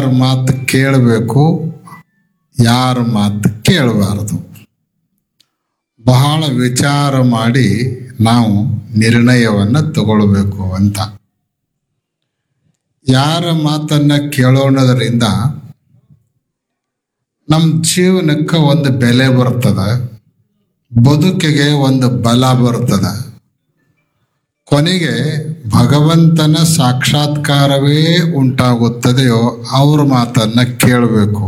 ಮಾತು ಕೇಳಬೇಕು ಯಾರ ಮಾತು ಕೇಳಬಾರದು ಬಹಳ ವಿಚಾರ ಮಾಡಿ ನಾವು ನಿರ್ಣಯವನ್ನು ತಗೊಳ್ಬೇಕು ಅಂತ ಯಾರ ಮಾತನ್ನ ಕೇಳೋಣದರಿಂದ ನಮ್ಮ ಜೀವನಕ್ಕೆ ಒಂದು ಬೆಲೆ ಬರ್ತದೆ ಬದುಕಿಗೆ ಒಂದು ಬಲ ಬರ್ತದೆ ಕೊನೆಗೆ ಭಗವಂತನ ಸಾಕ್ಷಾತ್ಕಾರವೇ ಉಂಟಾಗುತ್ತದೆಯೋ ಅವ್ರ ಮಾತನ್ನ ಕೇಳಬೇಕು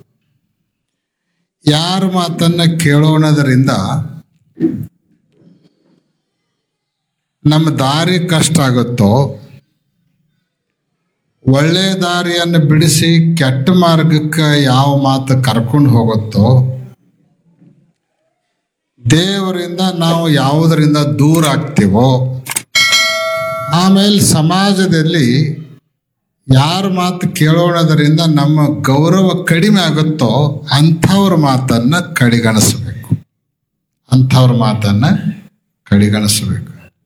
ಯಾರ ಮಾತನ್ನ ಕೇಳೋಣದರಿಂದ ನಮ್ಮ ದಾರಿ ಕಷ್ಟ ಆಗುತ್ತೋ ಒಳ್ಳೆ ದಾರಿಯನ್ನು ಬಿಡಿಸಿ ಕೆಟ್ಟ ಮಾರ್ಗಕ್ಕೆ ಯಾವ ಮಾತು ಕರ್ಕೊಂಡು ಹೋಗುತ್ತೋ ದೇವರಿಂದ ನಾವು ಯಾವುದರಿಂದ ದೂರ ಆಗ್ತೀವೋ ಆಮೇಲೆ ಸಮಾಜದಲ್ಲಿ ಯಾರ ಮಾತು ಕೇಳೋಣದರಿಂದ ನಮ್ಮ ಗೌರವ ಕಡಿಮೆ ಆಗುತ್ತೋ ಅಂಥವ್ರ ಮಾತನ್ನ ಕಡಿಗಣಿಸಬೇಕು ಅಂಥವ್ರ ಮಾತನ್ನ ಕಡಿಗಣಿಸಬೇಕು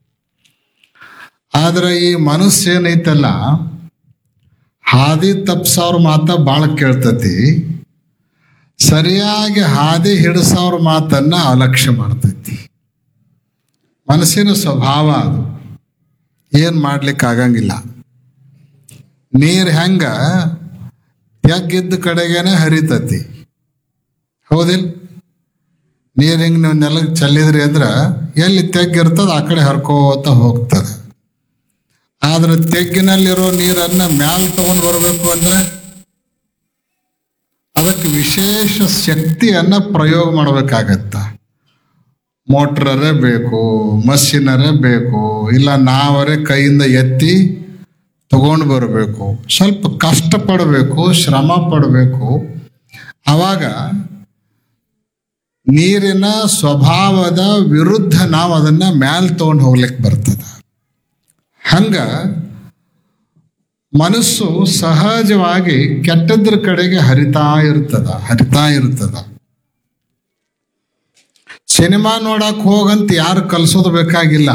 ಆದ್ರೆ ಈ ಮನಸ್ಸು ಏನೈತಲ್ಲ ಹಾದಿ ತಪ್ಸವ್ರ ಮಾತ ಭಾಳ ಕೇಳ್ತತಿ ಸರಿಯಾಗಿ ಹಾದಿ ಹಿಡಿಸೋರ ಮಾತನ್ನ ಅಲಕ್ಷ್ಯ ಮಾಡ್ತೈತಿ ಮನಸ್ಸಿನ ಸ್ವಭಾವ ಅದು ಏನ್ ಮಾಡ್ಲಿಕ್ಕೆ ಆಗಂಗಿಲ್ಲ ನೀರ್ ಹೆಂಗ ತೆಗ್ಗಿದ್ದ ಕಡೆಗೇನೆ ಹರಿತತಿ ಹೌದಿಲ್ಲ ನೀರ್ ಹಿಂಗ್ ನೀವು ನೆಲಕ್ಕೆ ಚೆಲ್ಲಿದ್ರಿ ಅಂದ್ರ ಎಲ್ಲಿ ತೆಗ್ಗಿರ್ತದ ಆ ಕಡೆ ಹರ್ಕೋತ ಹೋಗ್ತದೆ ಆದ್ರೆ ತೆಗ್ಗಿನಲ್ಲಿರೋ ನೀರನ್ನ ಮ್ಯಾಲ್ ತಗೊಂಡು ಬರಬೇಕು ಅಂದ್ರೆ ಅದಕ್ಕೆ ವಿಶೇಷ ಶಕ್ತಿಯನ್ನ ಪ್ರಯೋಗ ಮಾಡಬೇಕಾಗತ್ತ ಮೋಟ್ರರೇ ಬೇಕು ಮಷಿನರೇ ಬೇಕು ಇಲ್ಲ ನಾವರೇ ಕೈಯಿಂದ ಎತ್ತಿ ತಗೊಂಡು ಬರಬೇಕು ಸ್ವಲ್ಪ ಕಷ್ಟಪಡಬೇಕು ಶ್ರಮ ಪಡಬೇಕು ಆವಾಗ ನೀರಿನ ಸ್ವಭಾವದ ವಿರುದ್ಧ ನಾವು ಅದನ್ನ ಮ್ಯಾಲ್ ತಗೊಂಡು ಹೋಗ್ಲಿಕ್ಕೆ ಬರ್ತದ ಹಂಗ ಮನಸ್ಸು ಸಹಜವಾಗಿ ಕೆಟ್ಟದ್ರ ಕಡೆಗೆ ಹರಿತಾ ಇರ್ತದ ಹರಿತಾ ಇರ್ತದ ಸಿನಿಮಾ ನೋಡಕ್ ಹೋಗಂತ ಯಾರು ಕಲ್ಸೋದು ಬೇಕಾಗಿಲ್ಲ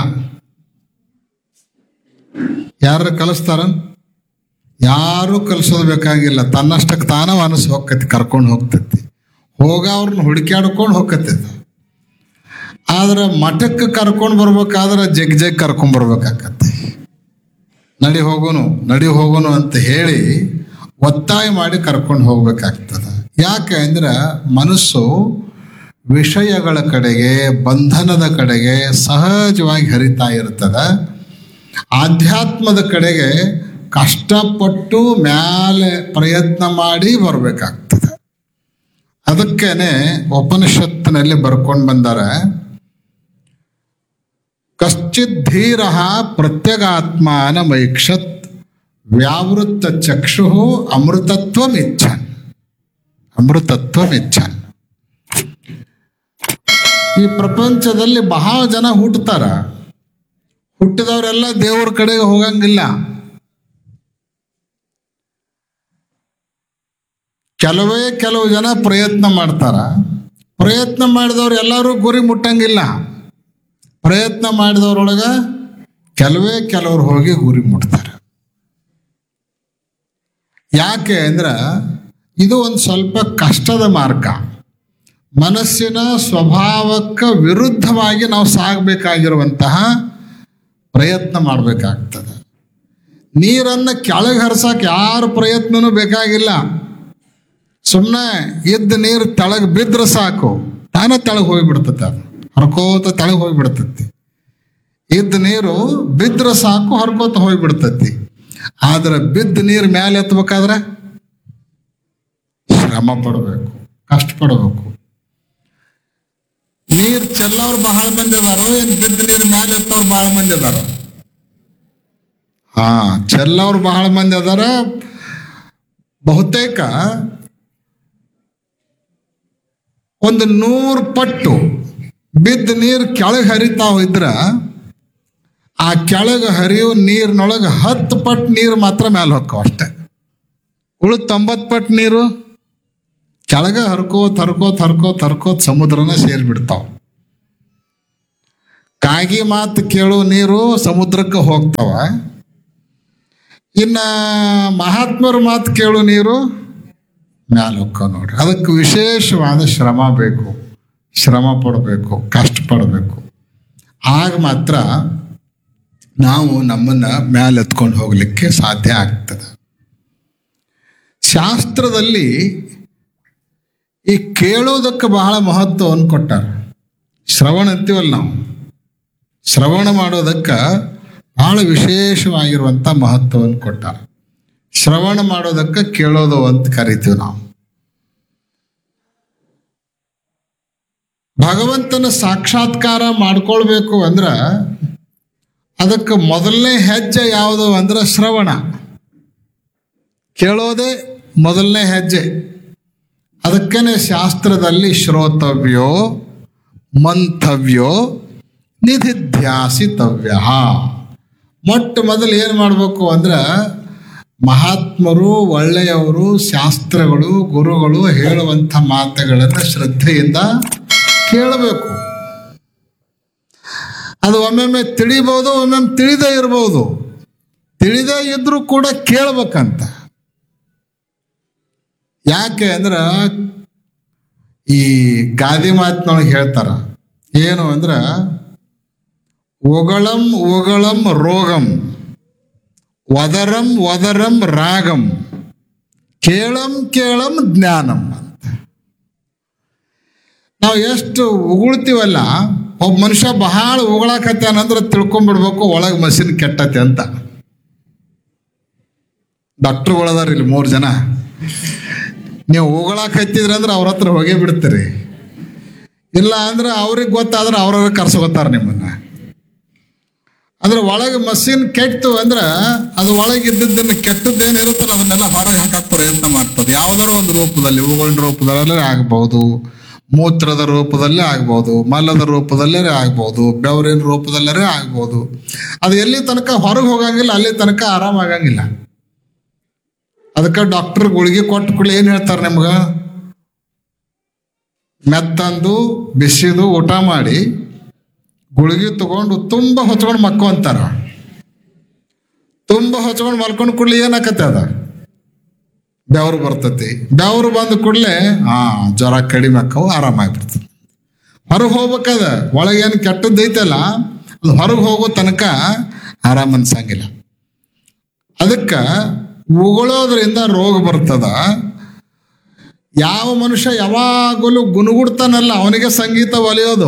ಯಾರು ಕಲಿಸ್ತಾರ ಯಾರು ಕಲ್ಸೋದು ಬೇಕಾಗಿಲ್ಲ ತನ್ನಷ್ಟಕ್ಕೆ ತಾನ ಮನಸ್ಸು ಹೋಗ್ತೈತಿ ಕರ್ಕೊಂಡು ಹೋಗ್ತೈತಿ ಹೋಗ ಅವ್ರನ್ನ ಹುಡುಕ್ಯಾಡ್ಕೊಂಡು ಹೋಗ್ತೈತಿ ಆದ್ರೆ ಮಠಕ್ಕೆ ಕರ್ಕೊಂಡು ಬರ್ಬೇಕಾದ್ರೆ ಜಗ್ ಜಗ್ ಕರ್ಕೊಂಡ್ ಬರ್ಬೇಕಾಕತ್ತೆ ನಡಿ ಹೋಗೋನು ನಡಿ ಹೋಗೋನು ಅಂತ ಹೇಳಿ ಒತ್ತಾಯ ಮಾಡಿ ಕರ್ಕೊಂಡು ಹೋಗ್ಬೇಕಾಗ್ತದ ಯಾಕೆ ಅಂದ್ರೆ ಮನಸ್ಸು ವಿಷಯಗಳ ಕಡೆಗೆ ಬಂಧನದ ಕಡೆಗೆ ಸಹಜವಾಗಿ ಹರಿತಾ ಇರ್ತದ ಆಧ್ಯಾತ್ಮದ ಕಡೆಗೆ ಕಷ್ಟಪಟ್ಟು ಮ್ಯಾಲೆ ಪ್ರಯತ್ನ ಮಾಡಿ ಬರಬೇಕಾಗ್ತದೆ ಅದಕ್ಕೇನೆ ಉಪನಿಷತ್ತಿನಲ್ಲಿ ಬರ್ಕೊಂಡು ಬಂದಾರ ಕಶ್ಚಿತ್ ಧೀರ ಪ್ರತ್ಯಗಾತ್ಮಾನ ಮೈಕ್ಷತ್ ವ್ಯಾವೃತ್ತ ಚಕ್ಷು ಅಮೃತತ್ವಮಿಚ್ಛನ್ ಅಮೃತತ್ವಮಿಚ್ಛನ್ ಈ ಪ್ರಪಂಚದಲ್ಲಿ ಬಹಳ ಜನ ಹುಟ್ಟುತ್ತಾರ ಹುಟ್ಟಿದವರೆಲ್ಲ ದೇವ್ರ ಕಡೆಗೆ ಹೋಗಂಗಿಲ್ಲ ಕೆಲವೇ ಕೆಲವು ಜನ ಪ್ರಯತ್ನ ಮಾಡ್ತಾರ ಪ್ರಯತ್ನ ಮಾಡಿದವ್ರು ಎಲ್ಲರೂ ಗುರಿ ಮುಟ್ಟಂಗಿಲ್ಲ ಪ್ರಯತ್ನ ಮಾಡಿದವ್ರೊಳಗ ಕೆಲವೇ ಕೆಲವ್ರು ಹೋಗಿ ಗುರಿ ಮುಟ್ತಾರೆ ಯಾಕೆ ಅಂದ್ರೆ ಇದು ಒಂದು ಸ್ವಲ್ಪ ಕಷ್ಟದ ಮಾರ್ಗ ಮನಸ್ಸಿನ ಸ್ವಭಾವಕ್ಕೆ ವಿರುದ್ಧವಾಗಿ ನಾವು ಸಾಗಬೇಕಾಗಿರುವಂತಹ ಪ್ರಯತ್ನ ಮಾಡಬೇಕಾಗ್ತದೆ ನೀರನ್ನು ಕೆಳಗೆ ಹರ್ಸಕ್ಕೆ ಯಾರ ಪ್ರಯತ್ನನೂ ಬೇಕಾಗಿಲ್ಲ ಸುಮ್ಮನೆ ಇದ್ದ ನೀರು ತೆಳಗೆ ಬಿದ್ರೆ ಸಾಕು ತಾನೇ ತೆಳಗೆ ಹೋಗಿಬಿಡ್ತತೆ ಅದು ಹರ್ಕೋತ ತೆಳಗೆ ಹೋಗಿಬಿಡ್ತತಿ ಇದ್ದ ನೀರು ಬಿದ್ರೆ ಸಾಕು ಹರ್ಕೋತ ಹೋಗಿಬಿಡ್ತತಿ ಆದ್ರೆ ಬಿದ್ದ ನೀರು ಮ್ಯಾಲೆ ಎತ್ತಬೇಕಾದ್ರೆ ಶ್ರಮ ಪಡಬೇಕು ಕಷ್ಟಪಡಬೇಕು ನೀರ್ ಚೆಲ್ಲೋರು ಬಹಳ ಮಂದಿ ಅದಾರೋ ಏನ್ ಬಿದ್ದ ನೀರು ಮ್ಯಾಲೆ ಎತ್ತೋರು ಬಹಳ ಮಂದಿ ಅದಾರ ಹಾ ಚೆಲ್ಲೋರು ಬಹಳ ಮಂದಿ ಅದಾರ ಬಹುತೇಕ ಒಂದು ನೂರು ಪಟ್ಟು ಬಿದ್ದ ನೀರು ಕೆಳಗೆ ಹರಿತಾವ ಇದ್ರ ಆ ಕೆಳಗೆ ಹರಿಯೋ ನೀರಿನೊಳಗೆ ಹತ್ತು ಪಟ್ಟು ನೀರು ಮಾತ್ರ ಮೇಲೆ ಹೊಕ್ಕವ ಅಷ್ಟೆ ಉಳಿದ ತೊಂಬತ್ತು ಪಟ್ಟು ನೀರು ಕೆಳಗೆ ಹರ್ಕೋತ್ ಹರ್ಕೋತ್ ಹರ್ಕೋತ್ ಹರ್ಕೋತ್ ಸಮುದ್ರನ ಸೇರಿಬಿಡ್ತಾವ ಕಾಗಿ ಮಾತು ಕೇಳೋ ನೀರು ಸಮುದ್ರಕ್ಕೆ ಹೋಗ್ತಾವ ಇನ್ನ ಮಹಾತ್ಮರ ಮಾತು ಕೇಳು ನೀರು ಮ್ಯಾಲ ಹೊಕ್ಕ ನೋಡ್ರಿ ಅದಕ್ಕೆ ವಿಶೇಷವಾದ ಶ್ರಮ ಬೇಕು ಶ್ರಮ ಪಡಬೇಕು ಕಷ್ಟಪಡಬೇಕು ಆಗ ಮಾತ್ರ ನಾವು ನಮ್ಮನ್ನ ಮ್ಯಾಲೆ ಎತ್ಕೊಂಡು ಹೋಗ್ಲಿಕ್ಕೆ ಸಾಧ್ಯ ಆಗ್ತದೆ ಶಾಸ್ತ್ರದಲ್ಲಿ ಈ ಕೇಳೋದಕ್ಕೆ ಬಹಳ ಮಹತ್ವವನ್ನು ಕೊಟ್ಟಾರ ಶ್ರವಣ ಅಂತೀವಲ್ಲ ನಾವು ಶ್ರವಣ ಮಾಡೋದಕ್ಕೆ ಬಹಳ ವಿಶೇಷವಾಗಿರುವಂಥ ಮಹತ್ವವನ್ನು ಕೊಟ್ಟಾರ ಶ್ರವಣ ಮಾಡೋದಕ್ಕೆ ಕೇಳೋದು ಅಂತ ಕರಿತೀವಿ ನಾವು ಭಗವಂತನ ಸಾಕ್ಷಾತ್ಕಾರ ಮಾಡ್ಕೊಳ್ಬೇಕು ಅಂದ್ರೆ ಅದಕ್ಕೆ ಮೊದಲನೇ ಹೆಜ್ಜೆ ಯಾವುದು ಅಂದ್ರೆ ಶ್ರವಣ ಕೇಳೋದೇ ಮೊದಲನೇ ಹೆಜ್ಜೆ ಅದಕ್ಕೇನೆ ಶಾಸ್ತ್ರದಲ್ಲಿ ಶ್ರೋತವ್ಯೋ ಮಂಥವ್ಯೋ ನಿಧಿಧ್ಯಾಸಿತವ್ಯ ಮೊಟ್ಟ ಮೊದಲು ಏನು ಮಾಡಬೇಕು ಅಂದ್ರೆ ಮಹಾತ್ಮರು ಒಳ್ಳೆಯವರು ಶಾಸ್ತ್ರಗಳು ಗುರುಗಳು ಹೇಳುವಂಥ ಮಾತುಗಳನ್ನು ಶ್ರದ್ಧೆಯಿಂದ ಕೇಳಬೇಕು ಅದು ಒಮ್ಮೊಮ್ಮೆ ತಿಳಿಬಹುದು ಒಮ್ಮೊಮ್ಮೆ ತಿಳಿದೇ ಇರ್ಬೋದು ತಿಳಿದೇ ಇದ್ರೂ ಕೂಡ ಕೇಳ್ಬೇಕಂತ ಯಾಕೆ ಅಂದ್ರೆ ಈ ಗಾದಿ ಮಾತಿನೊಳಗೆ ಹೇಳ್ತಾರ ಏನು ಅಂದ್ರೆ ಒಗಳಂ ಒಗಳಂ ರೋಗಂ ವದರಂ ವದರಂ ರಾಗಂ ಕೇಳಂ ಕೇಳಂ ಜ್ಞಾನಂ ಅಂತ ನಾವು ಎಷ್ಟು ಉಗುಳ್ತೀವಲ್ಲ ಒಬ್ಬ ಮನುಷ್ಯ ಬಹಳ ಉಗಳಾಕತ್ತಾನಂದ್ರೆ ತಿಳ್ಕೊಂಡ್ಬಿಡ್ಬೇಕು ಒಳಗೆ ಮಷಿನ್ ಕೆಟ್ಟತೆ ಅಂತ ಡಾಕ್ಟ್ರುಗಳದಾರ ಇಲ್ಲಿ ಮೂರು ಜನ ನೀವು ಉಗಳಾಕ್ ಹತ್ತಿದ್ರಿ ಅಂದ್ರೆ ಅವ್ರ ಹತ್ರ ಹೋಗೇ ಬಿಡ್ತೀರಿ ಇಲ್ಲ ಅಂದ್ರೆ ಅವ್ರಿಗೆ ಗೊತ್ತಾದ್ರೆ ಅವ್ರವ್ರ ಕರ್ಸ್ಕೊತಾರ ನಿಮ್ಮನ್ನ ಅದ್ರ ಒಳಗೆ ಮಷಿನ್ ಕೆಟ್ಟು ಅಂದ್ರೆ ಅದು ಒಳಗಿದ್ದದ್ದನ್ನು ಕೆಟ್ಟದ್ದೇನಿರುತ್ತಲ್ಲ ಅದನ್ನೆಲ್ಲ ಹೊರಗೆ ಹಾಕಕ್ಕೆ ಪ್ರಯತ್ನ ಮಾಡ್ತದೆ ಯಾವ್ದಾರ ಒಂದು ರೂಪದಲ್ಲಿ ಹೂಗಳಿನ ರೂಪದಲ್ಲೇ ಆಗ್ಬೋದು ಮೂತ್ರದ ರೂಪದಲ್ಲೇ ಆಗ್ಬೋದು ಮಲದ ರೂಪದಲ್ಲೇ ಆಗ್ಬೋದು ಬೆವರಿನ ರೂಪದಲ್ಲೇ ಆಗ್ಬೋದು ಅದು ಎಲ್ಲಿ ತನಕ ಹೊರಗೆ ಹೋಗಂಗಿಲ್ಲ ಅಲ್ಲಿ ತನಕ ಆರಾಮಾಗಂಗಿಲ್ಲ ಅದಕ್ಕೆ ಡಾಕ್ಟರ್ ಗುಳಿಗೆ ಕೊಟ್ಟು ಕೂಡಲೇ ಏನು ಹೇಳ್ತಾರೆ ನಿಮ್ಗೆ ಮೆತ್ತಂದು ಬಿಸಿದು ಊಟ ಮಾಡಿ ಗುಳಿಗೆ ತಗೊಂಡು ತುಂಬ ಹೊಚ್ಕೊಂಡು ಮಕ್ಕೋ ಅಂತಾರ ತುಂಬ ಹೊಚ್ಕೊಂಡು ಮಲ್ಕೊಂಡು ಕೂಡಲೇ ಏನಾಕತ್ತೆ ಅದ ಬೆವರು ಬರ್ತತಿ ಬೆವರು ಬಂದ ಕೂಡಲೇ ಹಾ ಜ್ವರ ಕಡಿಮೆ ಆಕ್ಕವು ಆರಾಮಾಗ್ಬಿಡ್ತದೆ ಹೊರಗೆ ಹೋಗ್ಬೇಕದ ಒಳಗೇನು ಕೆಟ್ಟದ್ದೈತಲ್ಲ ಅದು ಹೊರಗೆ ಹೋಗೋ ತನಕ ಆರಾಮ ಅನ್ಸಂಗಿಲ್ಲ ಅದಕ್ಕೆ ಉಗುಳೋದ್ರಿಂದ ರೋಗ ಬರ್ತದ ಯಾವ ಮನುಷ್ಯ ಯಾವಾಗಲೂ ಗುನುಗುಡ್ತಾನಲ್ಲ ಅವನಿಗೆ ಸಂಗೀತ ಒಲಿಯೋದು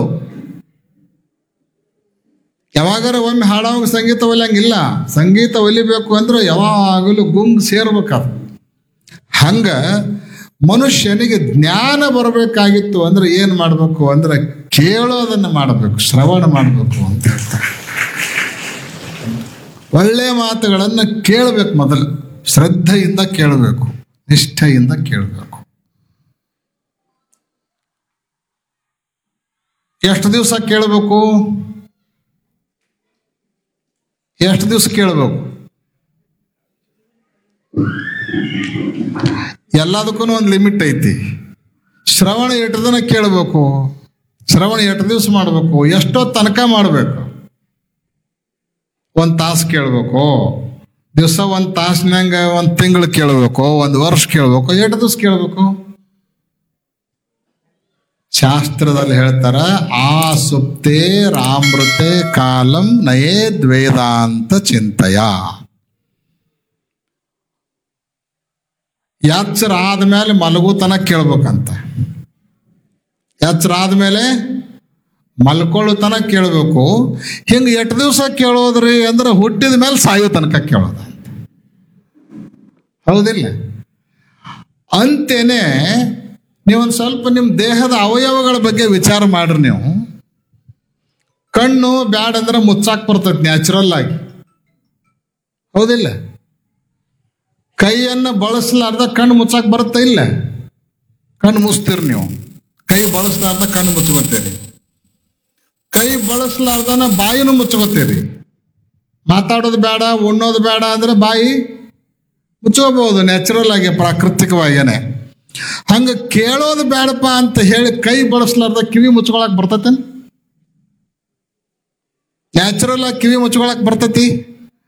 ಯಾವಾಗಾರ ಒಮ್ಮೆ ಹಾಡೋವಾಗ ಸಂಗೀತ ಒಲಿಯಂಗಿಲ್ಲ ಸಂಗೀತ ಒಲಿಬೇಕು ಅಂದ್ರೆ ಯಾವಾಗಲೂ ಗುಂಗ್ ಸೇರ್ಬೇಕದು ಹಂಗ ಮನುಷ್ಯನಿಗೆ ಜ್ಞಾನ ಬರಬೇಕಾಗಿತ್ತು ಅಂದ್ರೆ ಏನು ಮಾಡಬೇಕು ಅಂದ್ರೆ ಕೇಳೋದನ್ನು ಮಾಡಬೇಕು ಶ್ರವಣ ಮಾಡಬೇಕು ಅಂತ ಹೇಳ್ತಾರೆ ಒಳ್ಳೆಯ ಮಾತುಗಳನ್ನು ಕೇಳಬೇಕು ಮೊದಲು ಶ್ರದ್ಧೆಯಿಂದ ಕೇಳಬೇಕು ನಿಷ್ಠೆಯಿಂದ ಕೇಳಬೇಕು ಎಷ್ಟು ದಿವಸ ಕೇಳಬೇಕು ಎಷ್ಟು ದಿವಸ ಕೇಳಬೇಕು ಎಲ್ಲದಕ್ಕೂ ಒಂದು ಲಿಮಿಟ್ ಐತಿ ಶ್ರವಣ ಎಷ್ಟು ದಿನ ಕೇಳಬೇಕು ಶ್ರವಣ ಎಷ್ಟು ದಿವಸ ಮಾಡಬೇಕು ಎಷ್ಟೋ ತನಕ ಮಾಡಬೇಕು ಒಂದು ತಾಸು ಕೇಳಬೇಕು ದಿವಸ ಒಂದು ತಾಸಿನಂಗ ಒಂದು ತಿಂಗಳು ಕೇಳಬೇಕು ಒಂದು ವರ್ಷ ಕೇಳಬೇಕು ಎಷ್ಟು ದಿವಸ ಕೇಳಬೇಕು ಶಾಸ್ತ್ರದಲ್ಲಿ ಹೇಳ್ತಾರ ಆ ಸುಪ್ತೆ ರಾಮೃತೆ ಕಾಲಂ ನಯೇ ದ್ವೇದಾಂತ ಚಿಂತೆಯ ಎಚ್ಚರ ಆದ್ಮೇಲೆ ಮಲಗುತನ ಕೇಳ್ಬೇಕಂತ ಎಚ್ಚರ ಆದ್ಮೇಲೆ ಮಲ್ಕೊಳ್ಳೋ ತನಕ ಕೇಳಬೇಕು ಹಿಂಗೆ ಎಷ್ಟು ದಿವಸ ಕೇಳೋದ್ರಿ ಅಂದ್ರೆ ಹುಟ್ಟಿದ ಮೇಲೆ ಸಾಯೋ ತನಕ ಕೇಳೋದು ಹೌದಿಲ್ಲ ಅಂತೇನೆ ನೀವೊಂದು ಸ್ವಲ್ಪ ನಿಮ್ಮ ದೇಹದ ಅವಯವಗಳ ಬಗ್ಗೆ ವಿಚಾರ ಮಾಡ್ರಿ ನೀವು ಕಣ್ಣು ಬ್ಯಾಡ ಅಂದ್ರೆ ಮುಚ್ಚಾಕ್ ಬರ್ತೈತಿ ನ್ಯಾಚುರಲ್ ಆಗಿ ಹೌದಿಲ್ಲ ಕೈಯನ್ನು ಬಳಸಲಾರ್ದ ಕಣ್ಣು ಮುಚ್ಚಾಕ್ ಬರುತ್ತಾ ಇಲ್ಲ ಕಣ್ಣು ಮುಚ್ತೀರಿ ನೀವು ಕೈ ಬಳಸಲಾರ್ದ ಕಣ್ಣು ಮುಚ್ಕೋತೀರಿ ಕೈ ಬಳಸಲಾರ್ದನ ಬಾಯಿನೂ ಮುಚ್ಕೋತೀರಿ ಮಾತಾಡೋದು ಬೇಡ ಉಣ್ಣೋದು ಬೇಡ ಅಂದ್ರೆ ಬಾಯಿ ಮುಚ್ಕೋಬಹುದು ನ್ಯಾಚುರಲ್ ಆಗಿ ಪ್ರಾಕೃತಿಕವಾಗೇನೆ ಹಂಗ ಕೇಳೋದು ಬೇಡಪ್ಪ ಅಂತ ಹೇಳಿ ಕೈ ಬಳಸಲಾರ್ದ ಕಿವಿ ಮುಚ್ಕೊಳಕ್ ಬರ್ತೈತೆ ನ್ಯಾಚುರಲ್ ಆಗಿ ಕಿವಿ ಮುಚ್ಕೊಳಕ್ ಬರ್ತೈತಿ